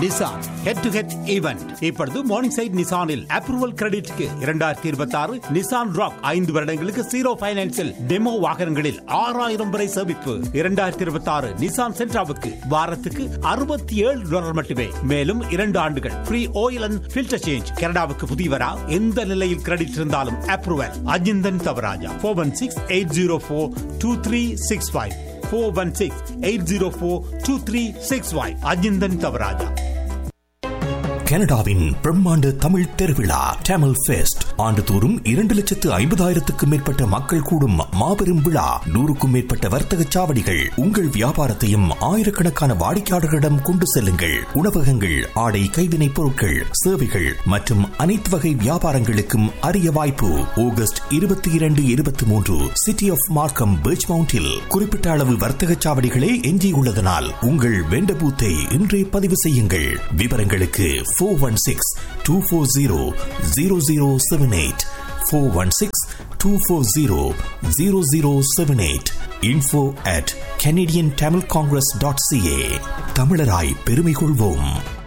Nissan head to head event இப்பொழுது morning side நிசானில் approval கிரெடிட்க்கு இரண்டாயிரத்தி இருபத்தி ஆறு நிசான் ராக் ஐந்து வருடங்களுக்கு ஜீரோ பைனான்சில் டெமோ வாகனங்களில் ஆறாயிரம் வரை சேமிப்பு இரண்டாயிரத்தி இருபத்தி ஆறு நிசான் சென்ட்ராவுக்கு வாரத்துக்கு அறுபத்தி ஏழு டாலர் மட்டுமே மேலும் இரண்டு ஆண்டுகள் free oil and filter change கனடாவுக்கு புதியவரா எந்த நிலையில் கிரெடிட் இருந்தாலும் approval Ajinthan Thavarajah four one six eight zero four two three six five four one six eight zero four two three six five Ajinthan Thavarajah கனடாவின் பிரம்மாண்ட தமிழ் திருவிழா டேமல் ஃபெஸ்ட் ஆண்டுதோறும் இரண்டு லட்சத்து ஐம்பதாயிரத்துக்கும் மேற்பட்ட மக்கள் கூடும் மாபெரும் விழா நூறுக்கும் மேற்பட்ட வர்த்தக சாவடிகள் உங்கள் வியாபாரத்தையும் ஆயிரக்கணக்கான வாடிக்கையாளர்களிடம் கொண்டு செல்லுங்கள் உணவகங்கள் ஆடை கைவினைப் பொருட்கள் சேவைகள் மற்றும் அனைத்து வகை வியாபாரங்களுக்கும் அரிய வாய்ப்பு ஆகஸ்ட் இருபத்தி இரண்டு இருபத்தி மூன்று சிட்டி ஆஃப் மார்க்கம் பீச் மவுண்டில் குறிப்பிட்ட அளவு வர்த்தக சாவடிகளே எஞ்சியுள்ளதனால் உங்கள் வெண்ட பூத்தை இன்றே பதிவு செய்யுங்கள் விவரங்களுக்கு four one six two four zero zero zero seven eight four one six two four zero zero zero seven eight info at Canadian Tamil congress dot CA தமிழராய் பெருமை கொள்வோம்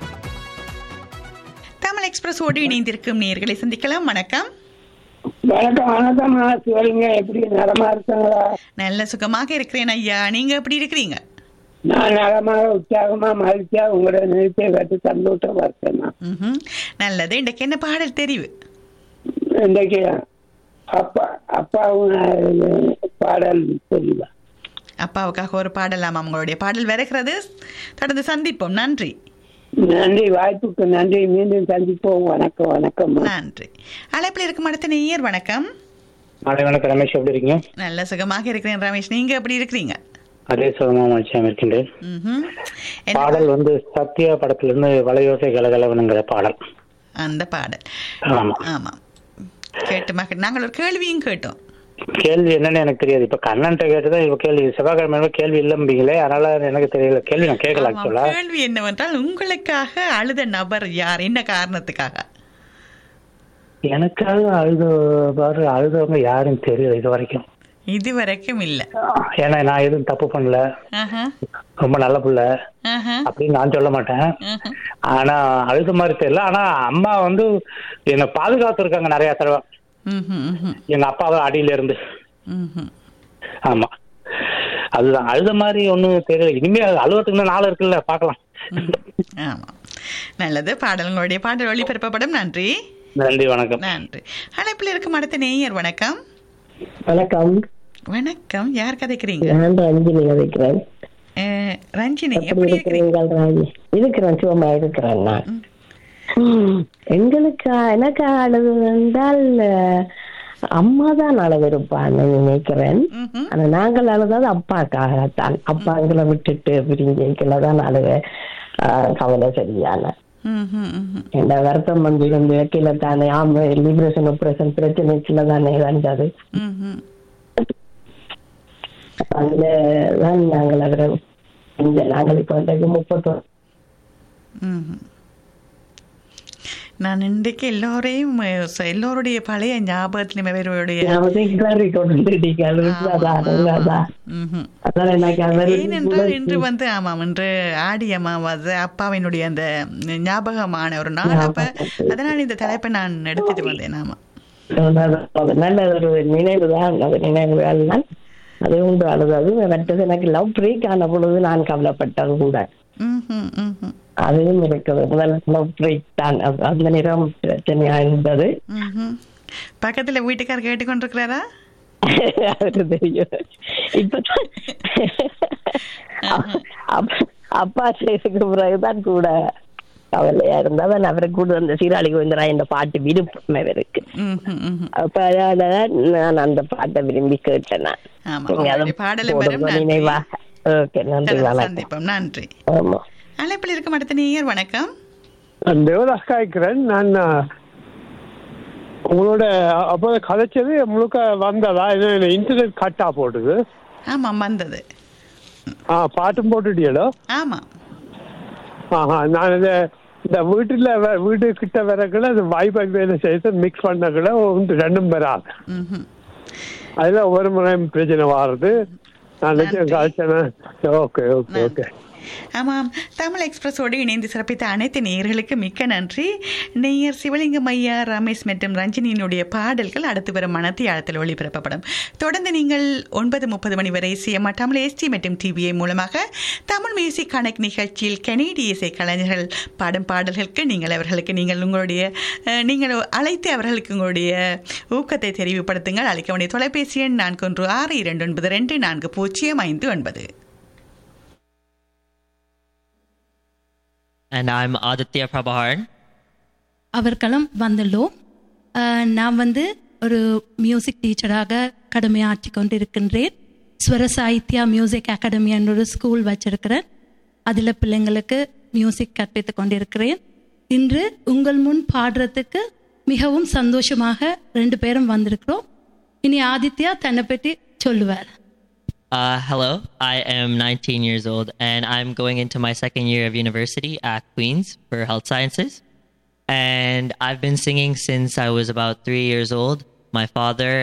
தமிழ் எக்ஸ்பிரஸோடு இணைந்திருக்கும் நேர்களை சந்திக்கலாம் வணக்கம் வணக்கம் வணக்கம் சொல்லுங்க எப்படி நலமா இருக்காங்களா நல்ல சுகமாக இருக்கிறேன் ஐயா நீங்க எப்படி இருக்கிறீங்க நான் நலமாக உற்சாகமா மகிழ்ச்சியா உங்களோட நிறுத்தை கட்டு சந்தோஷமா இருக்கேன் நான். ம்ஹும். நல்லது இன்றைக்கு என்ன பாடல் தெரிவு இன்றைக்கு அப்பா அப்பாவும் அஹ், பாடல் தெரியல அப்பாவுக்காக ஒரு பாடலாம் உங்களுடைய பாடல் வருகிறது தொடர்ந்து சந்திப்போம் நன்றி நன்றி வாய்ப்புக்கு நன்றி மீண்டும் சந்திப்போம் வணக்கம் வணக்கம் நன்றி அழைப்பில் இருக்கும் அடுத்த நேயர் வணக்கம் மாலை வணக்கம் ரமேஷ் எப்படி இருக்கீங்க நல்ல சுகமாக இருக்கிறேன் ரமேஷ் நீங்க எப்படி இருக்கிறீங்க அதே சுகமா மகிழ்ச்சியாக இருக்கின்றேன் ம்ஹும். என்ன பாடல் வந்து சத்யா படத்துல இருந்து வலையோசை கலகலவனுங்கிற பாடல் அந்த பாடல் ஆமா ஆமாம் கேட்டு மக நாங்கள் ஒரு கேள்வியும் கேட்டோம் கேள்வி என்னன்னு எனக்கு தெரியாது இப்ப கண்ணன்ட்ட கேட்டுதான் இப்ப கேள்வி செவ்வாய்க்கிழமை கேள்வி இல்லம்பீங்களே அதனால எனக்கு தெரியல கேள்வி நான் கேட்கல ஆமாம், ஆக்சுவலா கேள்வி என்னவென்றால் உங்களுக்காக அழுத நபர் யார் என்ன காரணத்துக்காக எனக்காக அழுது பாரு அழுதவங்க யாரும் தெரியல இது வரைக்கும் இதுவரைக்கும் இல்ல ஏன்னா நான் எதுவும் தப்பு பண்ணல ஆஹா, ரொம்ப நல்ல புள்ள ஆஹா, அப்படின்னு நான் சொல்ல மாட்டேன் ஆஹா. ஆனா அழுத மாதிரி தெரியல ஆனா அம்மா வந்து என்னை பாதுகாத்துருக்காங்க நிறைய தடவை ம்ஹும், ம்ஹும், எங்க அப்பாவை அடியில இருந்து ம்ஹும். ஆமா அதுதான் அழுத மாதிரி ஒண்ணும் தெரியல இனிமே அது அழுவத்துக்கு இன்னும் நாள் இருக்குல்ல பாக்கலாம் ம், ஆமா நல்லது பாடல் உங்களுடைய பாடல் ஒளிபரப்பப்படும் நன்றி நன்றி வணக்கம் நன்றி அழைப்பில் இருக்கும் அடுத்த நேயர் வணக்கம் வணக்கம் வணக்கம் யார் கதைக்கிறீங்க நான் ரஞ்சினி வைக்கிறேன் அஹ், ரஞ்சினி எப்படி எப்படி இருக்கிறீங்க இருக்கிறீர்கள் ராஜி இருக்கிறேன் சுகமா இருக்கிறேன் நான் ம், எங்களுக்கு எனக்கு அழுது என்றால் அம்மா தான் அழுது இருப்பான்னு நினைக்கிறேன் ம்ஹும். ஆனா நாங்கள் அழுதாவது அப்பாக்காகத்தான் அப்பா எங்களை விட்டுட்டு பிரிஞ்சிக்கல தான் அழுக கவலை சரியான ம்ஹும், ம்ஹும். இந்த வருத்தம் வந்து வந்து கீழே தானே ஆமா லிபரேஷன் ஆபரேஷன் பிரச்சனைக்குள்ள தானே வந்தது ம்ஹும். அதுல தான் நாங்கள் அவரை இந்த நாங்கள் இப்போ வந்து முப்பத்தொரு ம்ஹும். நான் இன்றைக்கு எல்லோரையும் அஹ், ச- எல்லோருடைய பழைய ஞாபகத்திலும் இவருடைய கிளறி கொண்டு அதான் அதான் ம்ஹும். அதான் எனக்கு அவர் ஏனென்றால் இன்று வந்து ஆமாம் இன்று ஆடி அமாவாசை அப்பாவினுடைய அந்த ஞாபகமான ஒரு நாள் அப்ப அதனால் இந்த தலைப்பை நான் எடுத்துட்டு வந்தேன் ஆமா நல்ல ஒரு நினைவு தான் அது நினைவுகள் தான் அது உண்டு அழுது மற்றது எனக்கு லவ் பிரேக் ஆன பொழுது நான் கவலைப்பட்டது கூட ம்ஹும், ம்ஹும், அதுவும் இருக்குது முதல் லவ் பிரேக் தான் அது அந்த நேரம் பிரச்சனையா இருந்தது ம்ஹும். பக்கத்துல வீட்டுக்கார் கேட்டுக்கொண்டிருக்கிறாரா அவருக்கு தெரியும் இப்பதான் அப்ப- அப்பா செய்ததுக்கு பிறகுதான் கூட கவலையா இருந்தவன் அவரை கூட அந்த சீராளி கோவிந்தரா இந்த பாட்டு விருப்பம் அவருக்கு ம்ஹும், ம்ஹும். அப்ப அதனாலதான் நான் அந்த பாட்டை விரும்பி கேட்டேன் நான் ஆமா நீங்க அதை உங்களுடைய பாடலும் போடுங்க வரும் நன்றி. நினைவா ஓகே நன்றி தொடர்ந்து வணக்கம் சந்திப்போம் நன்றி ஆமா அழைப்பில் இருக்கும் அடுத்த நேயர் வணக்கம் நான் தேவதாஸ் காய்க்கிறேன் நான் அஹ், உங்களோட அப்போ கதைச்சது முழுக்க வந்ததா இது இன்டர்நெட் கட்டா போட்டுது ஆமாம் வந்தது ஆ பாட்டும் போட்டுட்டியலோ ஆமா ஆஹா நான் இந்த இந்த வீட்டுல வ- வீட்டு கிட்ட வரக்குள்ள அது வைபை வேலை செய்து மிக்ஸ் பண்ணக்குள்ள ஒன்று ரெண்டும் வராது ம்ஹும். அதுல ஒவ்வொரு முறையும் பிரச்சனை வாருது நான் நினைச்சேன் நன்றி. கதைச்சேன் ஓகே ஓகே ஓகே ஆமாம் தமிழ் எக்ஸ்பிரஸோடு இணைந்து சிறப்பித்த அனைத்து நேயர்களுக்கு மிக்க நன்றி நேயர் சிவலிங்கம் ஐயா ரமேஷ் மற்றும் ரஞ்சினியினுடைய பாடல்கள் அடுத்து வரும் மனத்தியாளத்தில் ஒளிபரப்பப்படும் தொடர்ந்து நீங்கள் ஒன்பது முப்பது மணி வரை சிஎம்ஆ தமிழ் எஸ்டி மற்றும் டிவிஐ மூலமாக தமிழ் மியூசிக் கனெக்ட் நிகழ்ச்சியில் கனேடிய இசை கலைஞர்கள் பாடும் பாடல்களுக்கு நீங்கள் அவர்களுக்கு நீங்கள் உங்களுடைய அஹ், நீங்கள் அழைத்து அவர்களுக்கு உங்களுடைய ஊக்கத்தை தெரிவுபடுத்துங்கள் அளிக்க வேண்டிய தொலைபேசி எண் நான்கு ஒன்று ஆறு இரண்டு ஒன்பது ரெண்டு நான்கு பூஜ்ஜியம் ஐந்து ஒன்பது And I'm Aditya Prabharan. அவர்களும் வந்துள்ளோம் அஹ், நான் வந்து ஒரு மியூசிக் டீச்சராக கடமையாற்றி கொண்டிருக்கின்றேன் ஸ்வர சாகித்யா மியூசிக் அகாடமி என்ற ஒரு ஸ்கூல் வச்சிருக்கிறேன் அதில் பிள்ளைங்களுக்கு மியூசிக் கற்பித்து கொண்டிருக்கிறேன் இன்று உங்கள் முன் பாடுறதுக்கு மிகவும் சந்தோஷமாக ரெண்டு பேரும் வந்திருக்கிறோம் இனி ஆதித்யா தன்னை பற்றி சொல்லுவார் Uh, hello, I am 19 years old and I'm going into my second year of university at Queen's for health sciences. And I've been singing since I was about three years old. My father